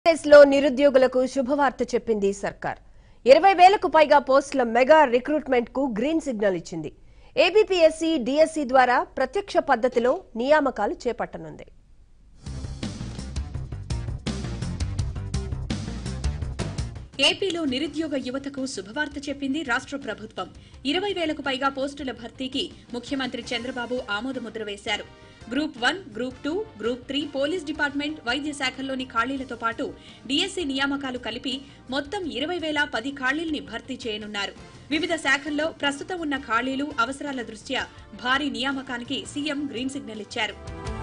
ఆంధ్రప్రదేశ్లో నిరుద్యోగులకు శుభవార్త చెప్పింది సర్కార్ ఇరవై వేలకు పైగా పోస్టుల మెగా రిక్రూట్మెంట్ కు గ్రీన్ సిగ్నల్ ఇచ్చింది ఏబీపీఎస్సీ డిఎస్సి ద్వారా ప్రత్యక్ష పద్ధతిలో నియామకాలు చేపట్టనుంది ఏపీలో నిరుద్యోగ యువతకు శుభవార్త చెప్పింది రాష్ట్ర ప్రభుత్వం ఇరవై వేలకు పైగా పోస్టుల భర్తీకి ముఖ్యమంత్రి చంద్రబాబు ఆమోదముద్ర వేశారు group one group two group three police department వైద్య శాఖల్లోని ఖాళీలతో పాటు డీఎస్సీ నియామకాలు కలిపి మొత్తం ఇరవై వేల పది ఖాళీల్ని భర్తీ చేయనున్నారు వివిధ శాఖల్లో ప్రస్తుతం ఉన్న ఖాళీలు అవసరాల దృష్ట్యా భారీ నియామకానికి సీఎం గ్రీన్ సిగ్నల్ ఇచ్చారు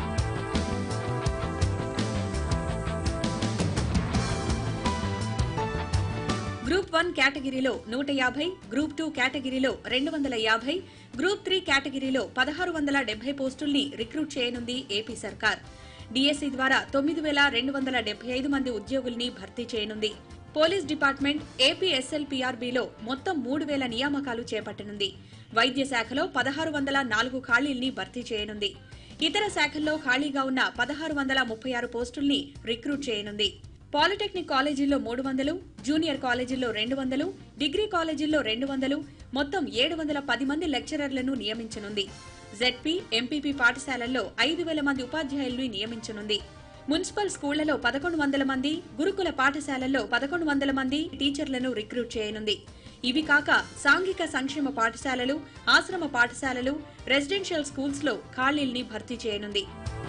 గ్రూప్ వన్ కేటగిరీలో నూట యాభై గ్రూప్ టూ కేటగిరీలో రెండు వందల యాభై గ్రూప్ త్రీ కేటగిరీలో పదహారు వందల డెబ్బై పోస్టుల్ని రిక్రూట్ చేయనుంది ఏపీ సర్కార్ డీఎస్సీ ద్వారా తొమ్మిది వేల రెండు వందల డెబ్బై ఐదు మంది ఉద్యోగుల్ని భర్తీ చేయనుంది పోలీస్ డిపార్ట్మెంట్ ఏపీ ఎస్ఎల్పీఆర్బీలో మొత్తం మూడు వేల నియామకాలు చేపట్టనుంది వైద్య శాఖలో పదహారు వందల నాలుగు ఖాళీల్ని భర్తీ చేయనుంది ఇతర శాఖల్లో ఖాళీగా ఉన్న పదహారు వందల ముప్పై ఆరు పోస్టుల్ని రిక్రూట్ చేయనుంది పాలిటెక్నిక్ కాలేజీల్లో మూడు వందలు జూనియర్ కాలేజీల్లో రెండు వందలు డిగ్రీ కాలేజీల్లో రెండు వందలు మొత్తం ఏడు వందల పది మంది లెక్చరర్లను నియమించనుంది జెడ్పీ ఎంపీపీ పాఠశాలల్లో ఐదు వేల మంది ఉపాధ్యాయుల్ని నియమించనుంది మున్సిపల్ స్కూళ్లలో పదకొండు వందల మంది గురుకుల పాఠశాలల్లో పదకొండు వందల మంది టీచర్లను రిక్రూట్ చేయనుంది ఇవి కాక సాంఘిక సంక్షేమ పాఠశాలలు ఆశ్రమ పాఠశాలలు రెసిడెన్షియల్ స్కూల్స్ లో ఖాళీల్ని భర్తీ చేయనుంది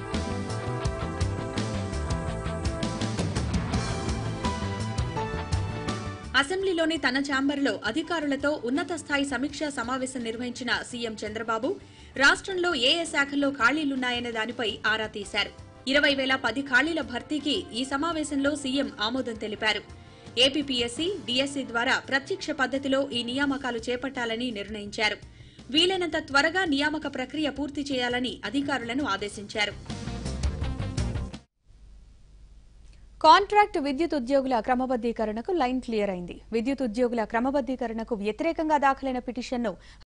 అసెంబ్లీలోని తన ఛాంబర్లో అధికారులతో ఉన్నత స్థాయి సమీక్షా సమావేశం నిర్వహించిన సీఎం చంద్రబాబు రాష్ట్రంలో ఏ ఏ శాఖల్లో ఖాళీలున్నాయనే దానిపై ఆరా తీశారు ఇరవై వేల పది ఖాళీల భర్తీకి ఈ సమావేశంలో సీఎం ఆమోదం తెలిపారు ఏపీపీఎస్సీ డీఎస్సీ ద్వారా ప్రత్యక్ష పద్ధతిలో ఈ నియామకాలు చేపట్టాలని నిర్ణయించారు వీలైనంత త్వరగా నియామక ప్రక్రియ పూర్తి చేయాలని అధికారులను ఆదేశించారు కాంట్రాక్ట్ విద్యుత్ ఉద్యోగుల క్రమబద్దీకరణకు లైన్ క్లియర్ అయింది విద్యుత్ ఉద్యోగుల క్రమబద్దీకరణకు వ్యతిరేకంగా దాఖలైన పిటిషన్ను